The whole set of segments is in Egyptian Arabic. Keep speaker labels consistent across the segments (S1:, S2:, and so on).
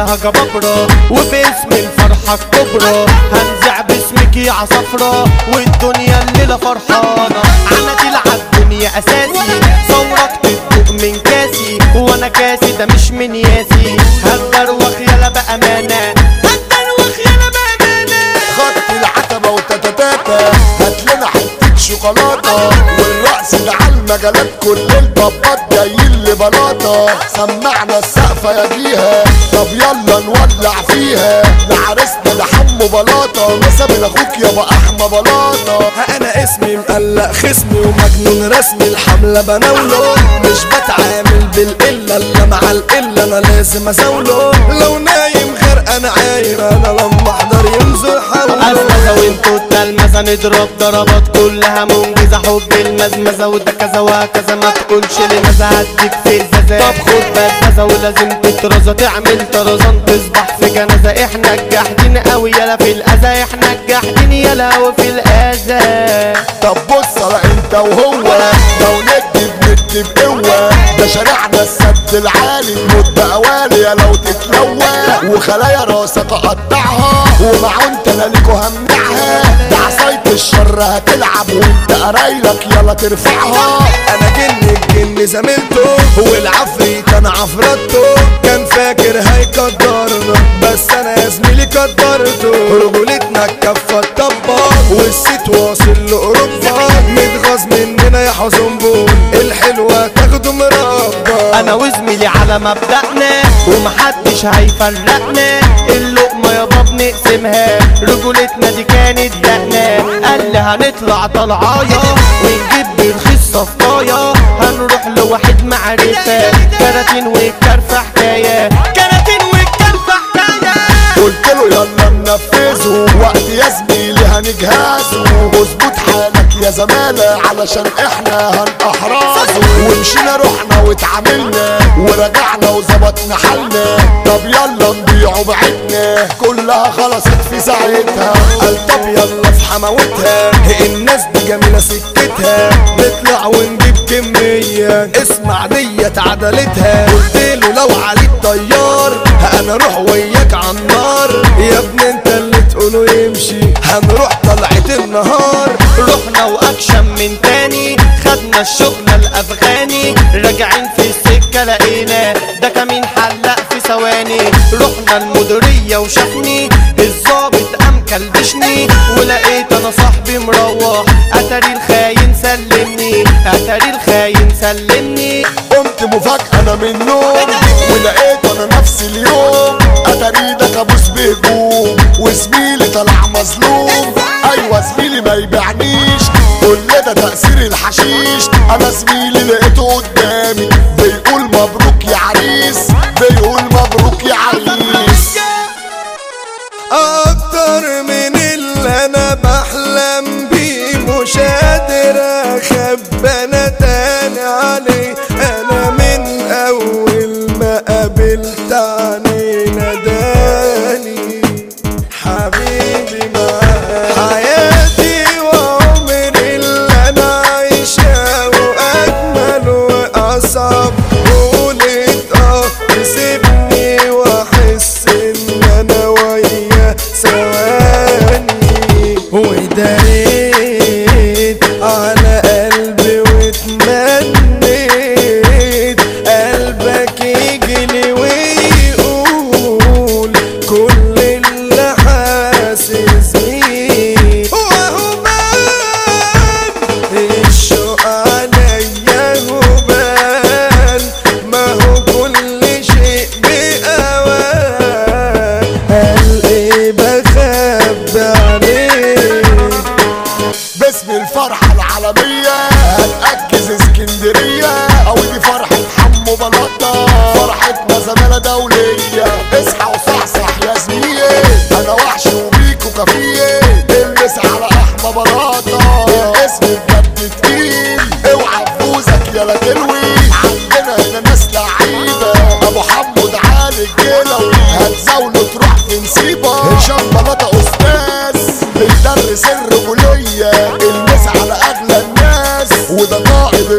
S1: فيها جبابرة وباسم الفرحة الكبرى هنزع باسمك يا عصفرة والدنيا الليلة فرحانة عناديل عالدنيا أساسي ثورك تدوق من كاسي وانا كاسي ده مش من ياسي هتدروخ يلا بأمانة هتدروخ يلا بأمانة
S2: خط العتبة وتتتاتا هات لنا حتة شوكولاتة والرقص ده على المجالات كل البابات جايين لبلاطة سمعنا السقفة يا جيها طب يلا نولع فيها لعرسنا ده حمو بلاطة مسا من اخوك يابا احمى بلاطة
S3: انا اسمي مقلق خصمي ومجنون رسمي الحملة بناوله مش بتعامل بالقلة الا مع القلة انا لازم ازاوله لو نايم غير انا عاير انا لما احضر ينزل حوله
S1: المزة وانتو التلمذة نضرب ضربات كلها منجزة حب المزمزة وده كذا وهكذا ما تقولش لماذا هديك في ازازة طب خد بزازة ولازم تترزة تعمل طرزان تصبح في جنازة احنا الجاحدين قوي يلا في الاذى احنا الجاحدين يلا وفي الاذى
S2: طب بص على انت وهو لو ندي بندي بقوة ده شارعنا السد العالي المد اوالي يا لو تتلوى وخلايا راسك اقطعها ومعونت انا ليكو همنعها ده عصاية الشر هتلعب وانت قرايلك يلا ترفعها
S3: انا جن الجن زميلته والعفريت انا عفرته كان فاكر هيقدرنا بس انا يا زميلي قدرته رجولتنا الكفة الطبة والست واصل لاوروبا متغاظ مننا يا حزنبون الحلوة تاخده مربى
S1: انا وزميلي على مبدأنا ومحدش هيفرقنا اللقمة يابا بنقسمها رجولتنا دي كانت دقنا قال لي هنطلع طلعايا ونجيب برخيص صفايا هنروح لواحد معرفة كراتين والكرفة حكاية كراتين والكرفة حكاية
S2: قلت له يلا ننفذه وقت يا زميلي هنجهزه واظبط حالك يا زمالة علشان احنا هنأحرزه ومشينا رحنا واتعاملنا ورجعنا وظبطنا حالنا طب يلا نبيعه بعدنا كلها خلصت في ساعتها
S3: قال طب يلا في حماوتها الناس دي جميلة سكتها نطلع ونجيب كمية اسمع ديت عدلتها قلت له لو علي الطيار انا اروح وياك عالنار يا ابني انت اللي تقوله يمشي هنروح طلعة النهار
S1: رحنا واكشن من تاني خدنا الشغل الافغاني راجعين في السكة لقينا ده كمين حلق في ثواني رحنا المديرية وشافني الظابط قام كلبشني ولقيت انا صاحبي مروح اتاري الخاين سلمني اتاري الخاين سلمني
S2: قمت مفاجأة انا من النوم ولقيت انا نفس اليوم اتاري ده كابوس بهجوم وزميلي طلع مظلوم ايوه زميلي ما يبيعنيش كل ده تأثير الحشيش انا زميلي لقيته قدامي بيقول مبروك يا عريس بيقول مبروك يا عريس
S3: اكتر من اللي انا بحلم بيه مش قادر اخبى انا تاني عليه انا من اول ما قابلت عني نداني حبيبي معاك حياتي وعمري اللي انا عايشاه واجمل واصعب قولت اه تسيبني واحس ان انا وياه ثواني وداريت على قلبي واتمنيت قلبك يجلي ويقول كل اللي حاسس بيه وهو بان الشوق عليا هبال ما هو كل شيء بأوان قال ايه بخبي عليك
S2: باسم الفرحة العالمية هنأجز اسكندرية او دي فرحة حمو بلاطة فرحتنا زمالة دولية اصحى وصحصح يا زميلي انا وحش وبيكو كفيه البس على احمى بلاطة الاسم بجد تقيل اوعى تفوزك يلا تلوي عندنا هنا ناس لعيبة ابو حمود عالي الجلوي هتزاوله تروح في نسيبة هشام بلاطة استاذ بيدرس الرجولية المس على اغلى الناس وده قائد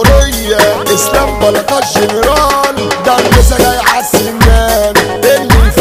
S2: الجمهورية اسلام بلاطة الجنرال ده المسا جاي عالسنان اللي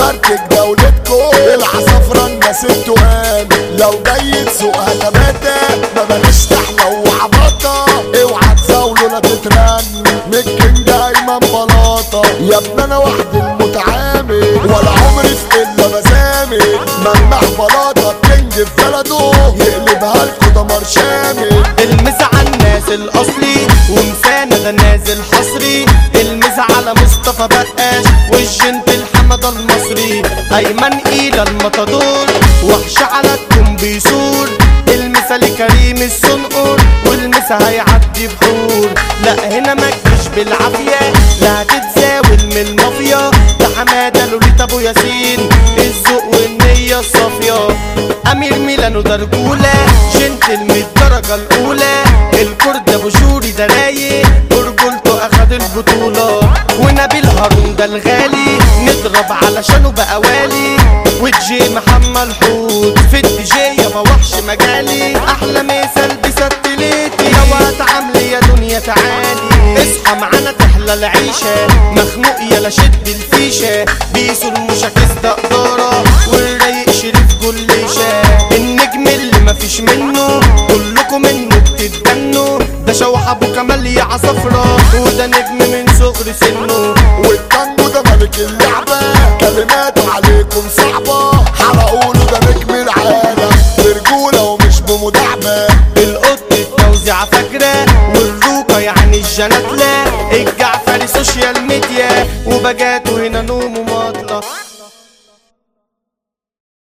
S2: ممنع بلاطة كينج في بلده يقلبها لكم دمار شامل
S1: المس على الناس الاصلي ومسانة ده نازل حصري المس على مصطفى بقاش والجنت الحمد المصري ايمن ايد المطادور وحش على الكمبيسور المسا لكريم الصنقر والمسا هيعدي بحور لا هنا ما تجيش بالعافية لا هتتزاول من المافيا ده حمادة لوليتا ابو ياسين الذوق والنية الصافية امير ميلانو ده رجولة جنتل من الدرجة الاولى الكرد ابو شوري ده رايق ورجولته اخد البطولة ونبيل هارون ده الغالي نضرب علشانه بقى والي وجي محمد حوت في الدي جي يابا وحش مجالي احلى مثال بستليتي يا واد عاملي يا دنيا تعالي اصحى معانا تحلى العيشة مخنوق يلا شد الفيشة بيسو المشاكس ده قدارة والرايق شريف جليشة النجم اللي مفيش منه كلكم منه بتتجنوا ده شوح ابو كمال يا عصفرة وده نجم من صغر سنه
S2: والتانجو ده ملك اللعبة كلماته عليكم صعبة حرقوله ده نجم العالم برجولة ومش بمداعبة
S1: القط التوزيع فجرة والروكة يعني الجناتلة الجعفري سوشيال ميديا وبجاته هنا نوم